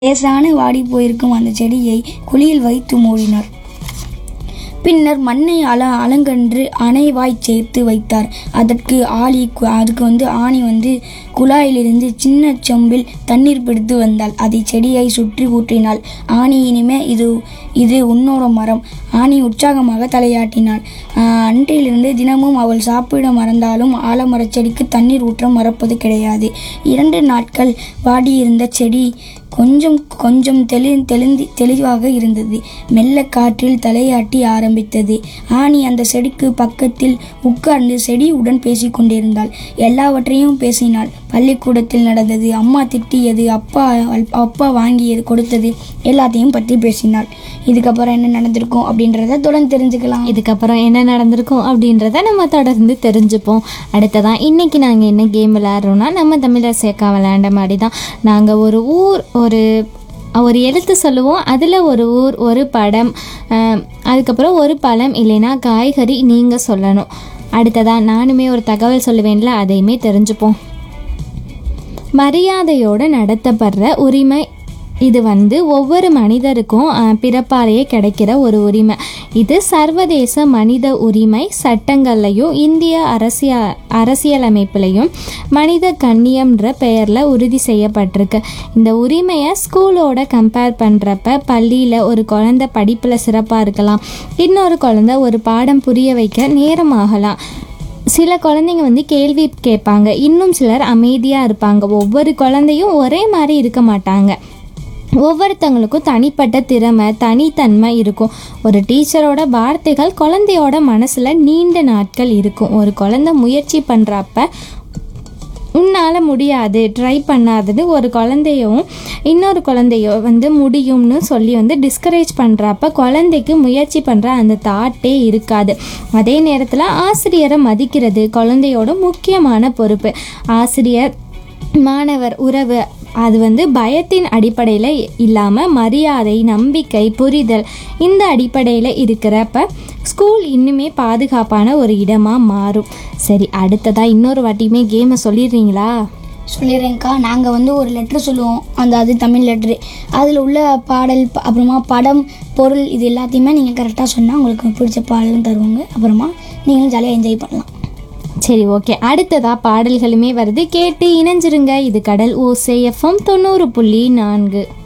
லேசான வாடி போயிருக்கும் அந்த செடியை குழியில் வைத்து மூடினார் பின்னர் மண்ணை அல அலங்கன்று அணைவாய் சேர்த்து வைத்தார் அதற்கு ஆளி கு- அதுக்கு வந்து ஆணி வந்து குழாயிலிருந்து சின்ன சொம்பில் தண்ணீர் பிடித்து வந்தாள் அதை செடியை சுற்றி ஊற்றினாள் ஆணி இனிமே இது இது உன்னோட மரம் ஆணி உற்சாகமாக தலையாட்டினாள் ஆஹ் அன்றிலிருந்து தினமும் அவள் சாப்பிட மறந்தாலும் ஆலமரச் செடிக்கு தண்ணீர் ஊற்ற மறப்பது கிடையாது இரண்டு நாட்கள் வாடியிருந்த செடி கொஞ்சம் கொஞ்சம் தெளி தெளிந்தி தெளிவாக இருந்தது மெல்ல காற்றில் தலையாட்டி ஆரம்பித்தது ஆனி அந்த செடிக்கு பக்கத்தில் உட்கார்ந்து செடியுடன் பேசிக்கொண்டிருந்தாள் எல்லாவற்றையும் பேசினாள் பள்ளிக்கூடத்தில் நடந்தது அம்மா திட்டியது அப்பா அப்பா வாங்கியது கொடுத்தது எல்லாத்தையும் பற்றி பேசினாள் இதுக்கப்புறம் என்ன நடந்திருக்கும் அப்படின்றத தொடர்ந்து தெரிஞ்சுக்கலாம் இதுக்கப்புறம் என்ன நடந்திருக்கும் அப்படின்றத நம்ம தொடர்ந்து தெரிஞ்சுப்போம் அடுத்ததான் இன்னைக்கு நாங்கள் என்ன கேம் விளையாடுறோம்னா நம்ம தமிழர் சேர்க்கா விளையாண்ட மாதிரி தான் நாங்கள் ஒரு ஊர் ஒரு ஒரு எழுத்து சொல்லுவோம் அதில் ஒரு ஊர் ஒரு படம் ஆம், அதுக்கப்புறம் ஒரு பழம் இல்லைன்னா காய்கறி நீங்கள் சொல்லணும் அடுத்ததான் நானுமே ஒரு தகவல் சொல்லுவேன்ல அதையுமே தெரிஞ்சுப்போம் மரியாதையோடு நடத்தப்படுற உரிமை இது வந்து ஒவ்வொரு மனிதருக்கும் அஹ், பிறப்பாலேயே கிடைக்கிற ஒரு உரிமை இது சர்வதேச மனித உரிமை சட்டங்கள்லையும் இந்திய அரசிய அரசியலமைப்புலையும் மனித கண்ணியம்ன்ற பெயரில் உறுதி செய்யப்பட்டிருக்கு இந்த உரிமையை ஸ்கூலோட கம்பேர் பண்ணுறப்ப பள்ளியில் ஒரு குழந்தை படிப்பில் சிறப்பாக இருக்கலாம் இன்னொரு குழந்தை ஒரு பாடம் புரிய வைக்க நேரம் ஆகலாம் சில குழந்தைங்க வந்து கேள்வி கேட்பாங்க இன்னும் சிலர் அமைதியாக இருப்பாங்க ஒவ்வொரு குழந்தையும் ஒரே மாதிரி இருக்க மாட்டாங்க ஒவ்வொருத்தவங்களுக்கும் தனிப்பட்ட திறமை தனித்தன்மை இருக்கும் ஒரு டீச்சரோட வார்த்தைகள் குழந்தையோட மனசில் நீண்ட நாட்கள் இருக்கும் ஒரு குழந்தை முயற்சி பண்ணுறப்ப உன்னால் முடியாது ட்ரை பண்ணாதது ஒரு குழந்தையும் இன்னொரு குழந்தையோ வந்து முடியும்னு சொல்லி வந்து டிஸ்கரேஜ் பண்ணுறப்ப குழந்தைக்கு முயற்சி பண்ணுற அந்த தாட்டே இருக்காது அதே நேரத்தில் ஆசிரியரை மதிக்கிறது குழந்தையோட முக்கியமான பொறுப்பு ஆசிரியர் மாணவர் உறவு அது வந்து பயத்தின் அடிப்படையில் இல்லாமல் மரியாதை நம்பிக்கை புரிதல் இந்த அடிப்படையில் இருக்கிறப்ப ஸ்கூல் இன்னுமே பாதுகாப்பான ஒரு இடமாக மாறும் சரி அடுத்ததாக இன்னொரு வாட்டியுமே கேமை சொல்லிடுறீங்களா சொல்லிடுறேன்க்கா நாங்கள் வந்து ஒரு லெட்ரு சொல்லுவோம் அந்த அது தமிழ் லெட்ரு அதில் உள்ள பாடல் ப- அப்புறமா படம் பொருள் இது எல்லாத்தையுமே நீங்கள் கரெக்டாக சொன்னால் உங்களுக்கு பிடிச்ச பாடலும் தருவாங்க அப்புறமா நீங்களும் ஜாலியாக என்ஜாய் பண்ணலாம் சரி ஓகே அடுத்ததா பாடல்களுமே வருது கேட்டு இணைஞ்சிருங்க இது கடல் ஓசை எஃப்எம் தொண்ணூறு புள்ளி நான்கு